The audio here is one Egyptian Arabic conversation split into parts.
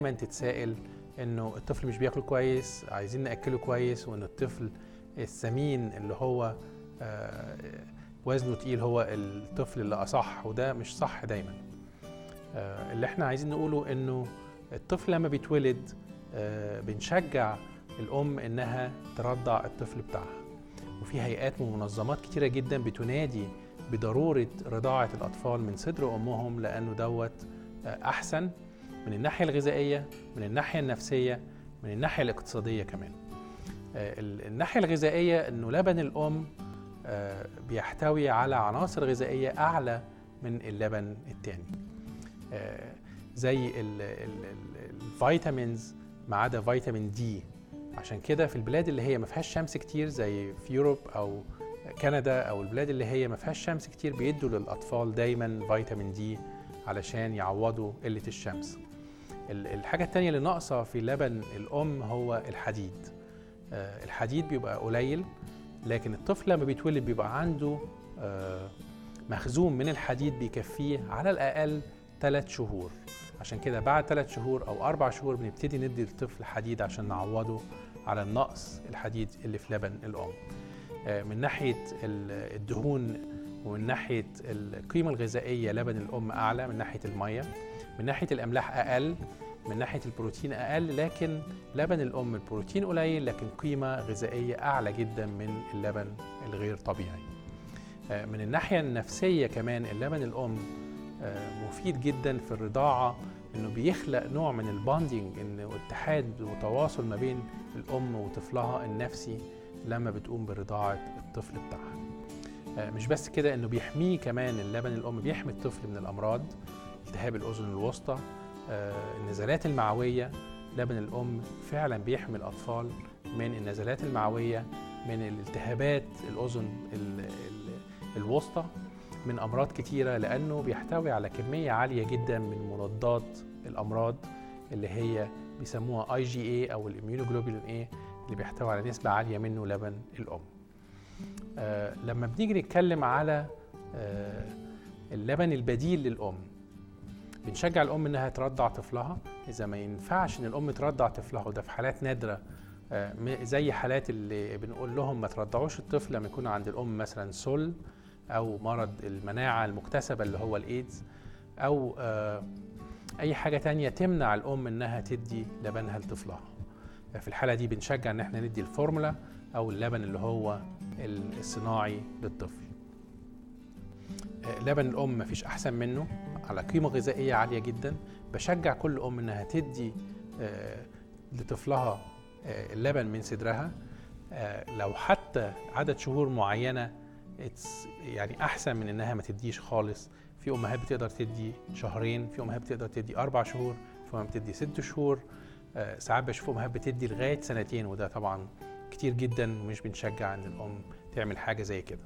دايما تتسائل انه الطفل مش بياكل كويس عايزين ناكله كويس وان الطفل السمين اللي هو آه، وزنه تقيل هو الطفل اللي اصح وده مش صح دايما آه، اللي احنا عايزين نقوله انه الطفل لما بيتولد آه، بنشجع الام انها ترضع الطفل بتاعها وفي هيئات ومنظمات كتيره جدا بتنادي بضروره رضاعه الاطفال من صدر امهم لانه دوت احسن من الناحيه الغذائيه من الناحيه النفسيه من الناحيه الاقتصاديه كمان آه، الناحيه الغذائيه انه لبن الام آه، بيحتوي على عناصر غذائيه اعلى من اللبن الثاني زي الفيتامينز ما عدا فيتامين دي عشان كده في البلاد اللي هي ما فيهاش شمس كتير زي في يوروب او كندا او البلاد اللي هي ما فيهاش شمس كتير بيدوا للاطفال دايما فيتامين دي علشان يعوضوا قله الشمس الحاجه الثانيه اللي ناقصه في لبن الام هو الحديد آه، الحديد بيبقى قليل لكن الطفل لما بيتولد بيبقى عنده آه، مخزون من الحديد بيكفيه على الاقل ثلاث شهور عشان كده بعد ثلاث شهور او اربع شهور بنبتدي ندي للطفل حديد عشان نعوضه على النقص الحديد اللي في لبن الام آه، من ناحيه الدهون ومن ناحيه القيمه الغذائيه لبن الام اعلى من ناحيه الميه من ناحيه الاملاح اقل من ناحيه البروتين اقل لكن لبن الام البروتين قليل لكن قيمه غذائيه اعلى جدا من اللبن الغير طبيعي آه، من الناحيه النفسيه كمان اللبن الام آه، مفيد جدا في الرضاعه انه بيخلق نوع من الباندنج انه اتحاد وتواصل ما بين الام وطفلها النفسي لما بتقوم برضاعه الطفل بتاعها آه، مش بس كده انه بيحميه كمان اللبن الام بيحمي الطفل من الامراض التهاب الاذن الوسطى آه، النزلات المعويه لبن الام فعلا بيحمي الاطفال من النزلات المعويه من الالتهابات الاذن الوسطى من امراض كتيره لانه بيحتوي على كميه عاليه جدا من مضادات الامراض اللي هي بيسموها اي جي اي او الاميونوجلوبولين اي اللي بيحتوي على نسبه عاليه منه لبن الام آه لما بنيجي نتكلم على آه اللبن البديل للام بنشجع الام انها ترضع طفلها اذا ما ينفعش ان الام ترضع طفلها وده في حالات نادره آه، زي حالات اللي بنقول لهم ما ترضعوش الطفل لما يكون عند الام مثلا سل او مرض المناعه المكتسبه اللي هو الايدز او آه، اي حاجه تانية تمنع الام انها تدي لبنها لطفلها في الحاله دي بنشجع ان احنا ندي الفورمولا او اللبن اللي هو الصناعي للطفل آه، لبن الام مفيش احسن منه على قيمه غذائيه عاليه جدا بشجع كل ام انها تدي آه، لطفلها آه، اللبن من صدرها آه، لو حتى عدد شهور معينه يعني احسن من انها ما تديش خالص في امهات بتقدر تدي شهرين في امهات بتقدر تدي اربع شهور في امهات بتدي ست شهور ساعات بشوف امهات بتدي لغايه سنتين وده طبعا كتير جدا ومش بنشجع ان الام تعمل حاجه زي كده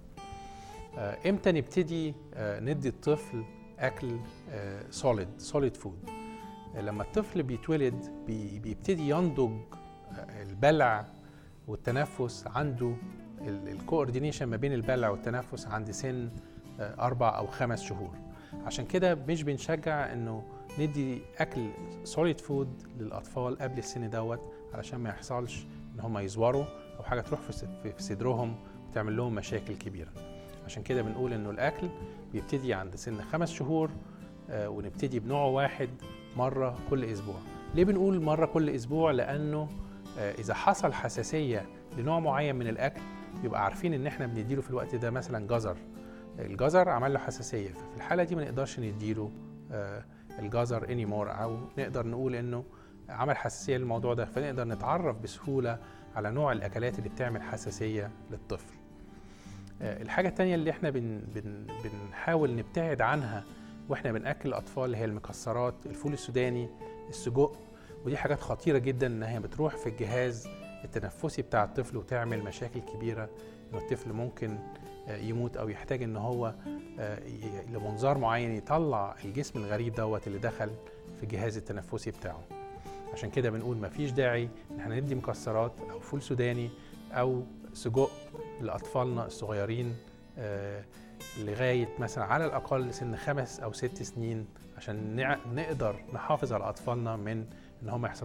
امتى نبتدي ندي الطفل اكل سوليد سوليد فود لما الطفل بيتولد بيبتدي ينضج آه، البلع والتنفس عنده الكوردينيشن ما بين البلع والتنفس عند سن آه، اربع او خمس شهور عشان كده مش بنشجع انه ندي اكل سوليد فود للاطفال قبل السن دوت علشان ما يحصلش ان هم يزوروا او حاجه تروح في صدرهم وتعمل لهم مشاكل كبيره عشان كده بنقول انه الاكل بيبتدي عند سن خمس شهور آه، ونبتدي بنوع واحد مرة كل أسبوع ليه بنقول مرة كل أسبوع لأنه آه، إذا حصل حساسية لنوع معين من الأكل يبقى عارفين إن إحنا بنديله في الوقت ده مثلا جزر الجزر عمل له حساسية ففي الحالة دي ما نقدرش نديله آه، الجزر اني مور أو نقدر نقول إنه عمل حساسية للموضوع ده فنقدر نتعرف بسهولة على نوع الأكلات اللي بتعمل حساسية للطفل آه، الحاجة التانية اللي احنا بن بن بنحاول نبتعد عنها واحنا بناكل الاطفال هي المكسرات الفول السوداني السجق ودي حاجات خطيره جدا ان هي بتروح في الجهاز التنفسي بتاع الطفل وتعمل مشاكل كبيره ان الطفل ممكن آه، يموت او يحتاج ان هو آه، لمنظار معين يطلع الجسم الغريب دوت اللي دخل في الجهاز التنفسي بتاعه عشان كده بنقول مفيش داعي ان احنا ندي مكسرات او فول سوداني او سجق لاطفالنا الصغيرين آه، لغايه مثلا على الاقل سن خمس او ست سنين عشان نقدر نحافظ على اطفالنا من ان هم يحصل